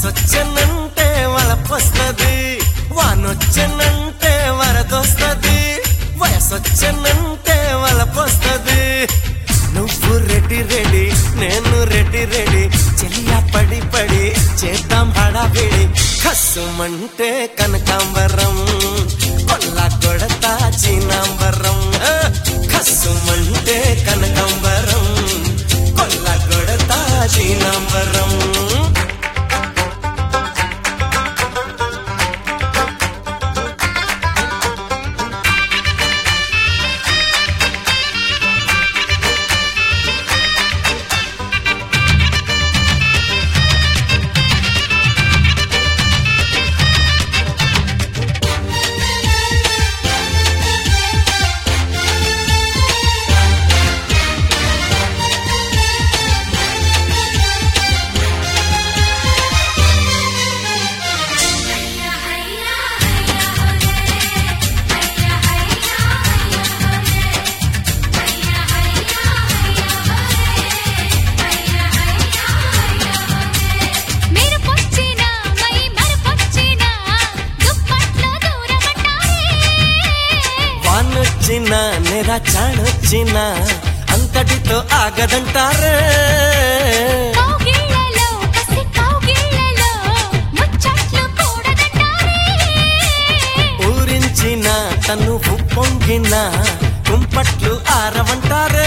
వయసొచ్చనంటే వలపొస్తది వానొచ్చనంటే వరదొస్తది వయసొచ్చనంటే వలపొస్తది నువ్వు రెడ్డి రెడీ నేను రెడ్డి రెడీ చెల్లియా పడి పడి చేద్దాం హడావిడి కస్సుమంటే కనకాంబరం కొల్ల కొడతా చీనాంబరం ఆ, కస్సుమంటే కనకాంబరం కొల్ల కొడతా చీనాంబరం మెరుపొచ్చినా మై మరుపొచ్చినా దుప్పట్లో దూరమంటారే వానొచ్చిన నెర చాణొచ్చిన అంతటితో ఆగదంటారే కౌగిళ్ళలో కసి కౌగిళ్ళలో ముచ్చట్లు కూడదంటారే ఊరించిన తను పొంగిన కుంపట్లు ఆరవంటారే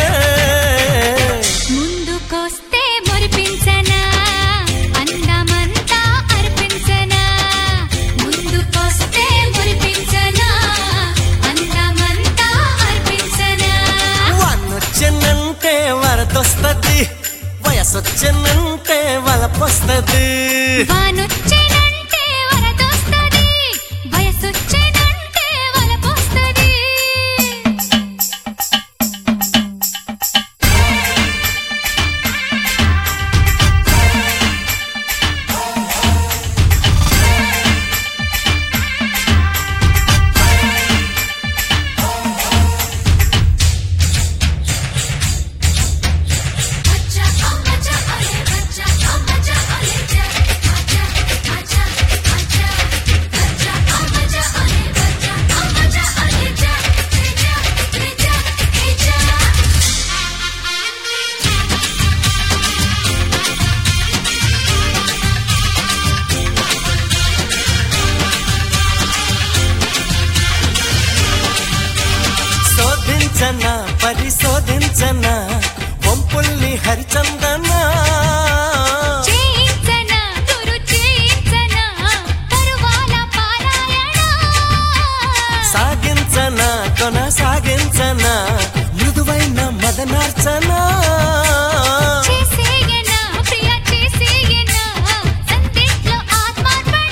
ముందుకొస్తే మురిపించనా అందమంతా అర్పించనా ముందుకొస్తే మురిపించనా అందమంతా అర్పించనా వానొచ్చనంటే వరదొస్తది వయసొచ్చనంటే వలపొస్తది వానొచ్చేనంటే వరదొస్తది వయసొచ్చేనంటే వలపొస్తది శోధించన పరిశోధించన వంపుల్ని హరిచందన చేయించనా గురు చేయించనా తరువాల పారాయణ సాగించన కొనసాగించన మృదువైన మదనార్చన చేసేయనా ప్రియ చేసేయనా సందేశ్లో ఆత్మార్పణ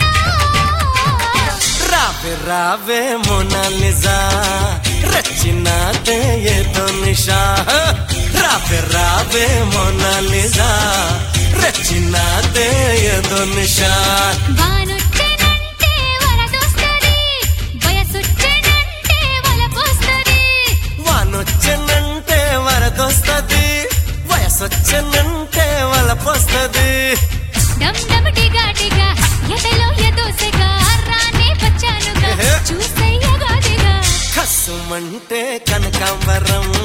రావే రావే మోనాలిజా రచినాదే ఏదో నిషా రావే రావే మోనాలిజా రచినాదే ఏదో నిషా వానొచ్చెనంటే వరదొస్తది వయసొచ్చెనంటే వలపొస్తది వానొచ్చనంటే వరదొస్తది వయసొచ్చనంటే వలపొస్తది డమ్ డమ్ డిగా డిగా ఎదలో ఎదోసెగా రానే వచ్చానుగా చూసయ్యగా దిగా కసుమంటే కనకాంబరం